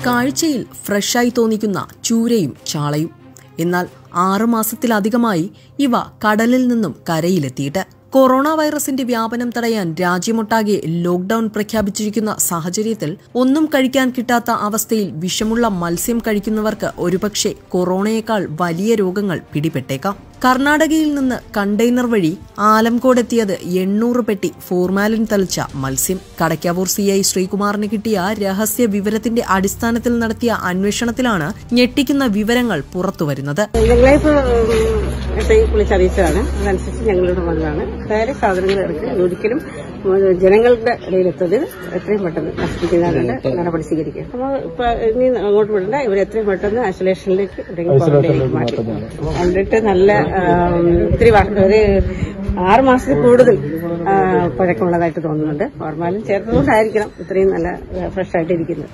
കാഴ്ചയിൽ ഫ്രഷായി തോന്നിക്കുന്ന ചൂരയും ചാളയും എന്നാൽ ആറ് മാസത്തിലധികമായി ഇവ കടലിൽ നിന്നും കരയിലെത്തിയിട്ട് കൊറോണ വൈറസിന്റെ വ്യാപനം തടയാൻ രാജ്യമൊട്ടാകെ ലോക്ഡൌൺ പ്രഖ്യാപിച്ചിരിക്കുന്ന സാഹചര്യത്തിൽ ഒന്നും കഴിക്കാൻ കിട്ടാത്ത അവസ്ഥയിൽ വിഷമുള്ള മത്സ്യം കഴിക്കുന്നവർക്ക് ഒരുപക്ഷെ കൊറോണയേക്കാൾ വലിയ രോഗങ്ങൾ പിടിപെട്ടേക്കാം കർണാടകയിൽ നിന്ന് കണ്ടെയ്നർ വഴി ആലംകോട് എത്തിയത് എണ്ണൂറ് പെട്ടി ഫോർമാലിൻ തളിച്ച മത്സ്യം കടയ്ക്കാവൂർ സി ഐ ശ്രീകുമാറിന് കിട്ടിയ രഹസ്യ വിവരത്തിന്റെ അടിസ്ഥാനത്തിൽ നടത്തിയ അന്വേഷണത്തിലാണ് ഞെട്ടിക്കുന്ന വിവരങ്ങൾ പുറത്തുവരുന്നത് ഞങ്ങളിപ്പോ എസ് ഐ വിളിച്ചറിയിച്ചതാണ് അതനുസരിച്ച് ഞങ്ങളിവിടെ വന്നതാണ് വേറെ സാധനങ്ങൾ ഇറക്കി ഒരിക്കലും ജനങ്ങളുടെ ഇടയിലെത്തത് എത്രയും പെട്ടെന്ന് നശിപ്പിക്കുന്നതിനുള്ള നടപടി സ്വീകരിക്കുക അപ്പോൾ ഇപ്പൊ ഇനി അങ്ങോട്ട് വിടണ്ട ഇവർ എത്രയും പെട്ടെന്ന് ഐസൊലേഷനിലേക്ക് എവിടെയെങ്കിലും ക്വാറന്റൈനിലേക്ക് മാറ്റി കണ്ടിട്ട് നല്ല ആം, ഇത്തിരി വർഷം ഒരു ആറ് മാസത്തിൽ കൂടുതൽ ആ, പഴക്കമുള്ളതായിട്ട് തോന്നുന്നുണ്ട് ഫോർമാലും ചേർത്തതുകൊണ്ടായിരിക്കണം ഇത്രയും നല്ല ഫ്രഷ് ആയിട്ട് ഇരിക്കുന്നത്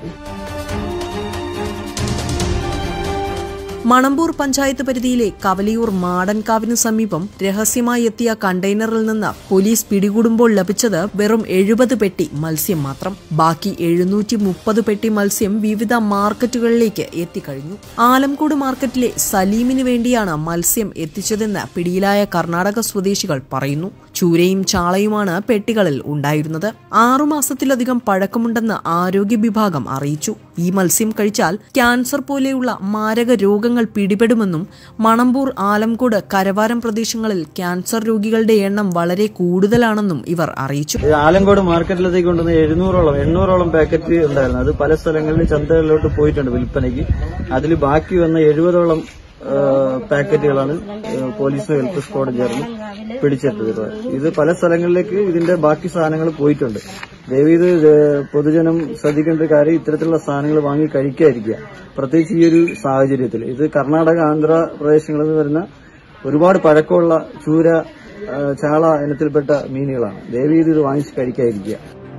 മണമ്പൂർ പഞ്ചായത്ത് പരിധിയിലെ കവലിയൂർ മാടൻകാവിന് സമീപം രഹസ്യമായി എത്തിയ കണ്ടെയ്നറിൽ നിന്ന് പോലീസ് പിടികൂടുമ്പോൾ ലഭിച്ചത് വെറും എഴുപത് പെട്ടി മത്സ്യം മാത്രം ബാക്കി എഴുന്നൂറ്റി മുപ്പത് പെട്ടി മത്സ്യം വിവിധ മാർക്കറ്റുകളിലേക്ക് എത്തിക്കഴിഞ്ഞു ആലംകോട് മാർക്കറ്റിലെ സലീമിന് വേണ്ടിയാണ് മത്സ്യം എത്തിച്ചതെന്ന് പിടിയിലായ കർണാടക സ്വദേശികൾ പറയുന്നു ചൂരയും ചാളയുമാണ് പെട്ടികളിൽ ഉണ്ടായിരുന്നത് ആറുമാസത്തിലധികം പഴക്കമുണ്ടെന്ന് ആരോഗ്യ വിഭാഗം അറിയിച്ചു ഈ മത്സ്യം കഴിച്ചാൽ ക്യാൻസർ പോലെയുള്ള മാരക രോഗങ്ങൾ പിടിപെടുമെന്നും മണമ്പൂർ ആലംകോട് കരവാരം പ്രദേശങ്ങളിൽ ക്യാൻസർ രോഗികളുടെ എണ്ണം വളരെ കൂടുതലാണെന്നും ഇവർ അറിയിച്ചു ഇത് ആലങ്കോട് മാർക്കറ്റിലേക്ക് കൊണ്ടുവന്ന എഴുന്നൂറോളം എണ്ണൂറോളം പാക്കറ്റ് ഉണ്ടായിരുന്നു അത് പല സ്ഥലങ്ങളിൽ ചന്തകളിലോട്ട് പോയിട്ടുണ്ട് വിൽപ്പനയ്ക്ക് അതിൽ ബാക്കി വന്ന എഴുപതോളം ആ, പാക്കറ്റുകളാണ് ആ, പോലീസ് ഹെൽത്ത് സ്ക്വാഡ് ചേർന്ന് പിടിച്ചെടുത്തത് ഇത് പല സ്ഥലങ്ങളിലേക്ക് ഇതിന്റെ ബാക്കി സാധനങ്ങൾ പോയിട്ടുണ്ട് ദയവ് ഇത് പൊതുജനം ശ്രദ്ധിക്കേണ്ട ഒരു കാര്യം ഇത്തരത്തിലുള്ള സാധനങ്ങൾ വാങ്ങി കഴിക്കാതിരിക്കുക പ്രത്യേകിച്ച് ഈ ഒരു സാഹചര്യത്തിൽ ഇത് കർണാടക ആന്ധ്രാപ്രദേശങ്ങളിൽ നിന്ന് വരുന്ന ഒരുപാട് പഴക്കമുള്ള ചൂര ആ, ചാള ഇനത്തിൽപ്പെട്ട മീനുകളാണ് ദയവ് ചെയ്ത് ഇത് വാങ്ങിച്ച് കഴിക്കാതിരിക്കുക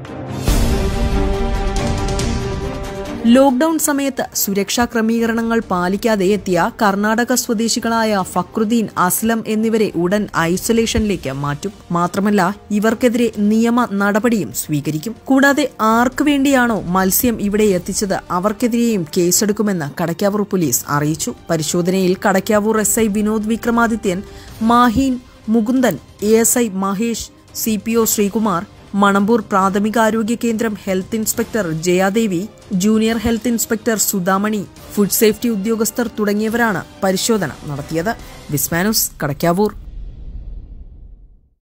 ലോക്ഡൌൺ സമയത്ത് സുരക്ഷാ ക്രമീകരണങ്ങൾ പാലിക്കാതെ എത്തിയ കർണാടക സ്വദേശികളായ ഫക്രുദ്ദീൻ അസ്ലം എന്നിവരെ ഉടൻ ഐസൊലേഷനിലേക്ക് മാറ്റും മാത്രമല്ല ഇവർക്കെതിരെ നിയമ നടപടിയും സ്വീകരിക്കും കൂടാതെ ആർക്കു വേണ്ടിയാണോ മത്സ്യം ഇവിടെ എത്തിച്ചത് അവർക്കെതിരെയും കേസെടുക്കുമെന്ന് കടയ്ക്കാവൂർ പോലീസ് അറിയിച്ചു പരിശോധനയിൽ Kadakkavoor S I Vinod Vikramadithyan Maheen Mukundan A S I Mahesh C P O Sreekumar Manamboor പ്രാഥമികാരോഗ്യ കേന്ദ്രം health inspector Jayadevi junior health inspector Sudhamani food safety ഉദ്യോഗസ്ഥർ തുടങ്ങിയവരാണ് പരിശോധന നടത്തിയത് വിസ്മാനുസ് കടയ്ക്കാവൂർ